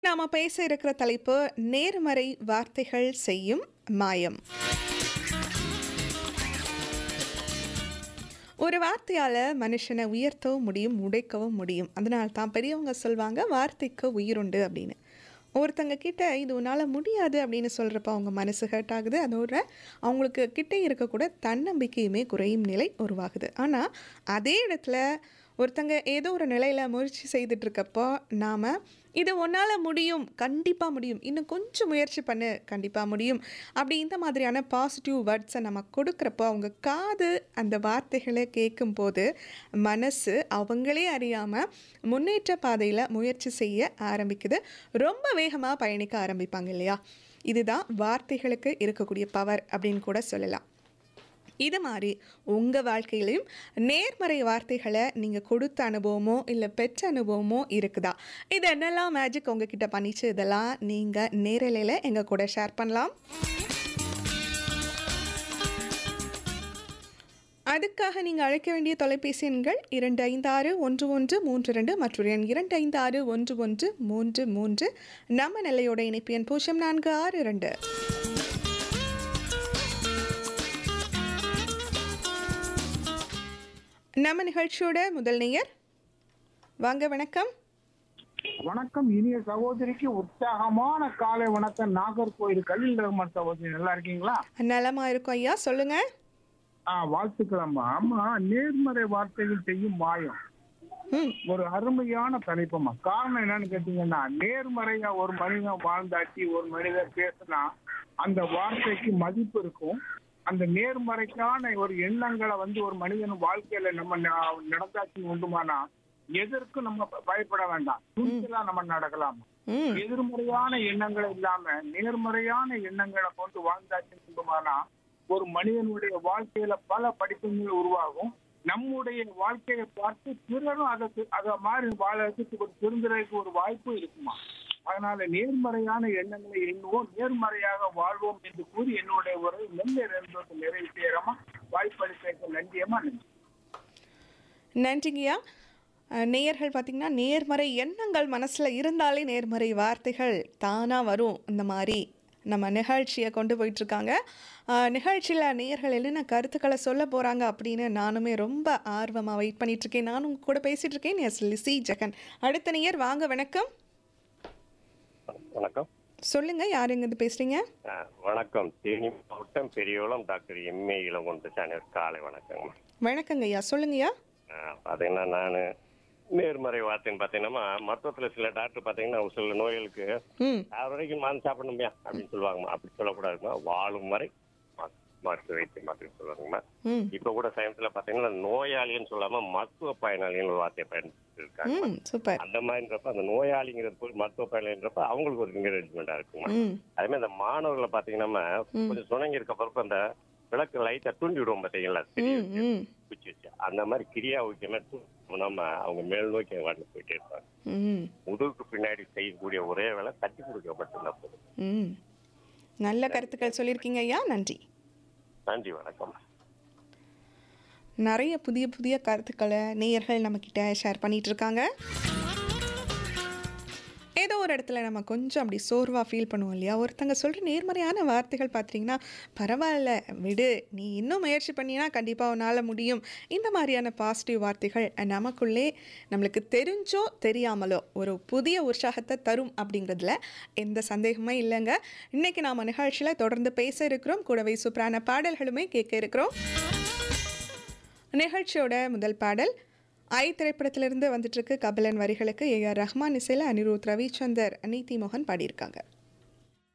நாம பேச இருக்கிற தலைப்பு நேர்மறை வார்த்தைகள் செய்யும் மாயம் ஒரு வார்த்தையால மனுஷனை உயர்த்தவும் முடியும் உடைக்கவும் முடியும் அதனால தான் பெரியவங்க சொல்வாங்க வார்த்தைக்கு உயிருண்டு அப்படின்னு ஒருத்தங்க கிட்ட இது உன்னால் முடியாது அப்படின்னு சொல்கிறப்ப அவங்க மனசு ஹர்ட் ஆகுது அதோட அவங்களுக்கு கிட்டே இருக்கக்கூட தன்னம்பிக்கையுமே குறையும் நிலை உருவாகுது ஆனால் அதே இடத்துல ஒருத்தங்க ஏதோ ஒரு நிலையில் முயற்சி செய்துட்டு இருக்கப்போ நாம் இது உன்னால் முடியும் கண்டிப்பாக முடியும் இன்னும் கொஞ்சம் முயற்சி பண்ணு கண்டிப்பாக முடியும் அப்படி இந்த மாதிரியான பாசிட்டிவ் வேர்ட்ஸை நம்ம கொடுக்குறப்போ அவங்க காது அந்த வார்த்தைகளை கேட்கும்போது மனசு அவங்களே அறியாமல் முன்னேற்ற பாதையில் முயற்சி செய்ய ஆரம்பிக்குது ரொம்ப வேகமாக பயணிக்க ஆரம்பிப்பாங்க இல்லையா இதுதான் வார்த்தைகளுக்கு இருக்கக்கூடிய பவர் அப்படின்னு கூட சொல்லலாம் இது மாதிரி உங்கள் வாழ்க்கையிலையும் நேர்மறை வார்த்தைகளை நீங்கள் கொடுத்த அனுபவமோ இல்லை பெற்ற அனுபவமோ இருக்குதா இது என்னெல்லாம் மேஜிக் உங்ககிட்ட பண்ணிச்சு இதெல்லாம் நீங்கள் நேரலையில் எங்கள் கூட ஷேர் பண்ணலாம் அதுக்காக நீங்கள் அழைக்க வேண்டிய தொலைபேசி எண்கள் இரண்டு ஐந்து ஆறு ஒன்று ஒன்று மூன்று ரெண்டு மற்றும் எண் இரண்டு ஐந்து ஆறு ஒன்று ஒன்று மூன்று மூன்று நம்ம நிலையோட இணைப்பு எண் பூஜ்ஜியம் நான்கு ஆறு ரெண்டு நம்ம நிகழ்ச்சியோட முதல் நேயர் வாங்க வணக்கம் வணக்கம் இனிய சகோதரிக்கு உற்சாகமான காலை வணக்கம் நாகர்கோயில் கலில் ரஹ்மான் சகோதரி நல்லா இருக்கீங்களா நலமா இருக்கும் ஐயா சொல்லுங்க ஆ வாழ்த்துக்கலாமா ஆமா நேர்மறை வார்த்தைகள் செய்யும் மாயம் ம் ஒரு அருமையான தலைப்புமா காரணம் என்னன்னு கேட்டீங்கன்னா நேர்மறையா ஒரு மனிதன் வாழ்ந்தாச்சு ஒரு மனிதர் பேசினா அந்த வார்த்தைக்கு மதிப்பு இருக்கும் அந்த நேர்மறைக்கான ஒரு எண்ணங்களை வந்து ஒரு மனிதன் வாழ்க்கையில நம்ம ந- நடந்தாச்சுன்னு உண்டுமானா எதற்கும் நம்ம ப- பயப்பட வேண்டாம் துணிச்சலா நம்ம நடக்கலாம் ம் எதிர்மறையான எண்ணங்கள் இல்லாம நேர்மறையான எண்ணங்களை கொண்டு வாழ்ந்தாச்சுன்னு உண்டுமானா ஒரு மனிதனுடைய வாழ்க்கையில பல படிப்புகள் உருவாகும் நம்முடைய வாழ்க்கையை பார்த்து பிறரும் அதை அதை மாதிரி வாழறதுக்கு ஒரு திருந்துறதுக்கு ஒரு வாய்ப்பு இருக்குமா அதனால நேர்மறையான எண்ணங்களை எண்ணுவோம் நேர்மறையாக வாழ்வோம் என்று கூறி என்னுடைய உரை நெல்லை ரெண்டு நிறைவு செய்யறமா வாய்ப்பளித்த நன்றியமா நன்றி நன்றிங்கய்யா அஹ், நேயர்கள் பார்த்திங்கன்னா நேர்மறை எண்ணங்கள் மனசில் இருந்தாலே நேர்மறை வார்த்தைகள் தானாக வரும் இந்த மாதிரி நம்ம நிகழ்ச்சியை கொண்டு போயிட்டுருக்காங்க நிகழ்ச்சியில் நேயர்கள் என்னென்ன கருத்துக்களை சொல்ல போகிறாங்க அப்படின்னு நானுமே ரொம்ப ஆர்வமாக வெயிட் பண்ணிகிட்ருக்கேன் நானும் உங்க கூட பேசிகிட்டு இருக்கேன் எஸ் லிசி ஜெகன் அடுத்த நேயர் வாங்க வணக்கம் வணக்கம் சொல்லுங்கள் யார் எங்கேருந்து பேசுகிறீங்க ஆ, வணக்கம் தேனி மாவட்டம் Periyakulam doctor MA Ilangondu channel காலை வணக்கங்க வணக்கங்க ஐயா சொல்லுங்கய்யா பார்த்தீங்கன்னா நான் நேர்மறை வார்த்தைன்னு பார்த்தீங்கன்னா மருத்துவத்தில் சில டாக்டர் பார்த்தீங்கன்னா ஒரு சில நோய்களுக்கு ம் ஆறு வரைக்கும் மருந்து சாப்பிடணுமையா அப்படின்னு சொல்லுவாங்கம்மா அப்படி சொல்லக்கூடாதுமா வாழும் வரை ம- மருத்துவ வைத்தியம் அப்படின்னு சொல்லுவாங்கம்மா ம் இப்போ கூட சயின்ஸில் பார்த்தீங்கன்னா நோயாளின்னு சொல்லாம மருத்துவ பயனாளின்னு ஒரு வார்த்தையை பயன்படுத்தி இருக்காங்க ம் சூப்பர் அந்த மாதிரின்றப்ப அந்த நோயாளிங்கிறது போய் மருத்துவ பயனாளின்றப்ப அவங்களுக்கு ஒரு என்கரேஜ்மெண்ட்டாக இருக்குமா ம் அதே மாதிரி இந்த மாணவர்களை பாத்தீங்கன்னா கொஞ்சம் சுணங்கி இருக்க பிறகு அந்த விளக்கு லைட்டா தூண்டி விடுவோம் பாத்தீங்களா ம் ம் குச்சி வச்சு அந்த மாதிரி கிரியா வைக்கணும் நம்ம அவங்க மேல் நோக்கி வாட்டில் போயிட்டே இருப்பாங்க ம் முதுகுக்கு பின்னாடி செய்யக்கூடிய ஒரே வேலை தட்டி கொடுக்க மட்டும்தான் போதும் ம் நல்ல கருத்துக்கள் சொல்லியிருக்கீங்க ஐயா நன்றி நன்றி வணக்கம் நிறைய புதிய புதிய கருத்துக்களை நேயர்கள் நம்மக்கிட்ட ஷேர் பண்ணிட்டு இருக்காங்க ஏதோ ஒரு இடத்துல நம்ம கொஞ்சம் அப்படி சோர்வாக ஃபீல் பண்ணுவோம் இல்லையா ஒருத்தங்க சொல்கிற நேர்மறையான வார்த்தைகள் பார்த்தீங்கன்னா பரவாயில்ல விடு நீ இன்னும் முயற்சி பண்ணினா கண்டிப்பாக உன்னால் முடியும் இந்த மாதிரியான பாசிட்டிவ் வார்த்தைகள் நமக்குள்ளே நம்மளுக்கு தெரிஞ்சோ தெரியாமலோ ஒரு புதிய உற்சாகத்தை தரும் அப்படிங்கிறதுல எந்த சந்தேகமே இல்லைங்க இன்றைக்கி நாம் நிகழ்ச்சியில் தொடர்ந்து பேச இருக்கிறோம் கூடவே சூப்பரான பாடல்களுமே கேட்க இருக்கிறோம் நிகழ்ச்சியோட முதல் பாடல் ஐ திரைப்படத்திலிருந்து வந்துட்டு இருக்கு கபிலன் வரிகளுக்கு ஏ ஆர் ரஹ்மான் இசையில் அனிருத் ரவிச்சந்தர் நீதி மோகன் பாடியிருக்காங்க